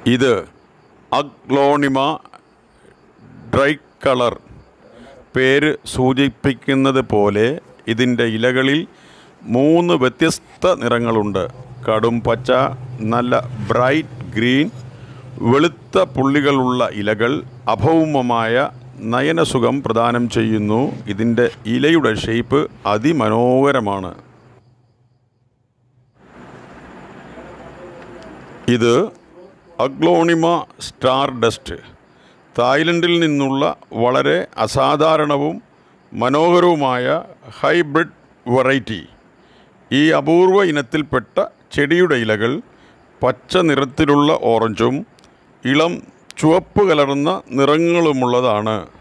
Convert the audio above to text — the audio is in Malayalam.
ഇത് അഗ്ലോണിമ ഡ്രൈ കളർ പേര് സൂചിപ്പിക്കുന്നത് പോലെ ഇതിൻ്റെ ഇലകളിൽ മൂന്ന് വ്യത്യസ്ത നിറങ്ങളുണ്ട് കടും പച്ച നല്ല ബ്രൈറ്റ് ഗ്രീൻ വെളുത്ത പുള്ളികളുള്ള ഇലകൾ അഭൗമമായ നയനസുഖം പ്രദാനം ചെയ്യുന്നു ഇതിൻ്റെ ഇലയുടെ ഷേപ്പ് അതിമനോഹരമാണ് ഇത് അഗ്ലോണിമ സ്റ്റാർ ഡസ്റ്റ് തായ്ലൻഡിൽ നിന്നുള്ള വളരെ അസാധാരണവും മനോഹരവുമായ ഹൈബ്രിഡ് വെറൈറ്റി ഈ അപൂർവ ഇനത്തിൽപ്പെട്ട ചെടിയുടെ ഇലകൾ പച്ച നിറത്തിലുള്ള ഓറഞ്ചും ഇളം ചുവപ്പ് കലർന്ന നിറങ്ങളുമുള്ളതാണ്